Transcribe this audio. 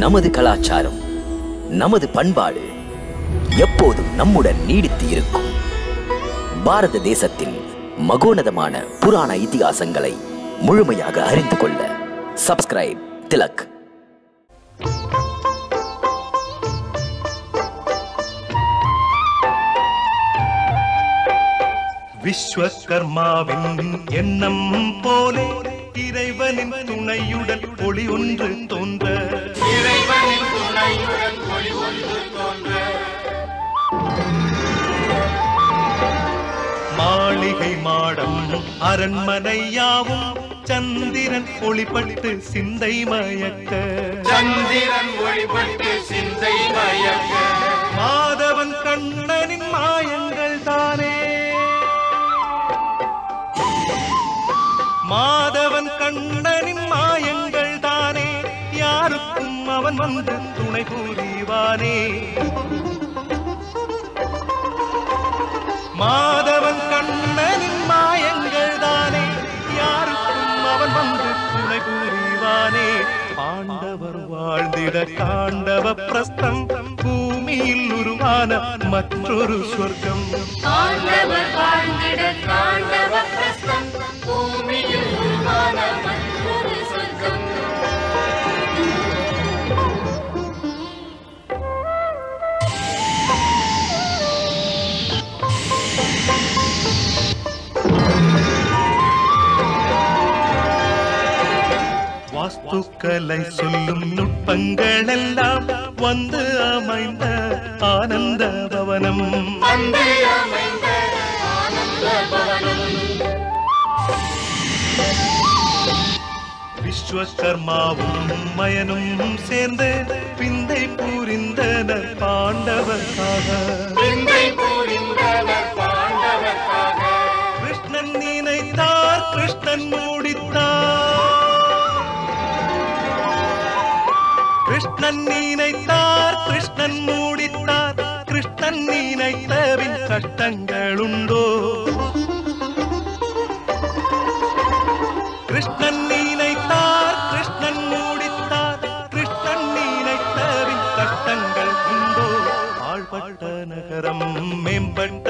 நமது கலாச்சாரம் நமது பண்பாடு எப்போதும் நம்முடன் நீடித்து இருக்கும் பாரத தேசத்தின் மகோனதமான புராண இதிகாசங்களை முழுமையாக அறிந்து கொள்ள சப்ஸ்கிரைப் திலக் விஸ்வகர்மாவின் எண்ணம் போலே இறைவனின் துணையுடன் ஒளி ஒன்று தோன்ற இறைவனின் துணையுடன் ஒளி ஒன்று தோன்ற மாளிகை மாடம் அரண்மனையாவும் சந்திரன் ஒளிப்பட்டு சிந்தை மயக்க சந்திரன் ஒளிபட்டு சிந்தை மயக்க மாதவன் கண்ணனின் மாயங்கள் தானே மாதவன் கண்ணனின் மாயங்கள் தானே யாருக்கும் அவன் வந்து துணை புரிவானே மாதவன் கண்ணனின் மாயங்கள் தானே யாருக்கும் அவன் வந்து துணை புரிவானே பாண்டவர் வாழ்ந்திட காண்டவ பிரஸ்தம் பூமியில் உருவான மற்றொரு சொர்க்கம் ஆண்டவர் வாழ்ந்திட தாண்டவ பிரஸ்தம் பூமியில் உருவான மற்றொரு சொர்க்கம் வாஸ்துக்களை சொல்லும் நுட்பங்கள் எல்லாம் வந்து அமைந்த ஆனந்த பவனம் வந்து அமைந்த ஆனந்த பவனம் விஸ்வகர்மாவும் மயனும் சேர்ந்து பிந்தை புரிந்தனர் பாண்டவர்காக விந்தை புரிந்தனர் பாண்டவர்க்காக கிருஷ்ணன் நினைத்தார் கிருஷ்ணன் மூடித்தார் கிருஷ்ணன் நினைத்தார் கிருஷ்ணன் மூடித்தார் கிருஷ்ணன் நினைத்தவின் கஷ்டங்களுண்டோ கிருஷ்ணன் நினைத்தார் கிருஷ்ணன் மூடித்தார் கிருஷ்ணன் நினைத்தவின் கஷ்டங்கள் உண்டோ ஆழ்பட்ட நகரம் மேம்பட்ட